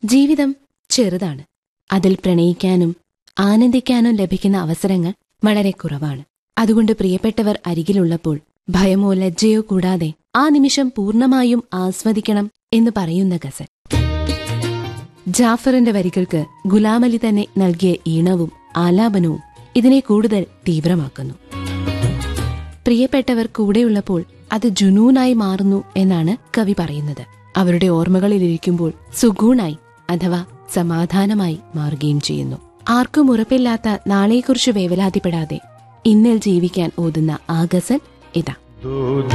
ജീവിതം ചെറുതാണ് അതിൽ പ്രണയിക്കാനും ആനന്ദിക്കാനും ലഭിക്കുന്ന അവസരങ്ങൾ വളരെ കുറവാണ് അതുകൊണ്ട് പ്രിയപ്പെട്ടവർ അരികിലുള്ളപ്പോൾ ഭയമോ ലജ്ജയോ കൂടാതെ ആ നിമിഷം പൂർണ്ണമായും ആസ്വദിക്കണം എന്ന് പറയുന്ന ഗസൽ ജാഫറിന്റെ വരികൾക്ക് ഗുലാമലി തന്നെ നൽകിയ ഈണവും ആലാപനവും ഇതിനെ കൂടുതൽ തീവ്രമാക്കുന്നു പ്രിയപ്പെട്ടവർ കൂടെയുള്ളപ്പോൾ അത് ജുനൂനായി മാറുന്നു എന്നാണ് കവി പറയുന്നത് അവരുടെ ഓർമ്മകളിലിരിക്കുമ്പോൾ സുഗൂണായി അഥവാ സമാധാനമായി മാറുകയും ചെയ്യുന്നു ആർക്കും ഉറപ്പില്ലാത്ത നാളെക്കുറിച്ച് വേവലാതിപ്പെടാതെ ഇന്നിൽ ജീവിക്കാൻ ഓതുന്ന ആ ഗസൽ ഇതാ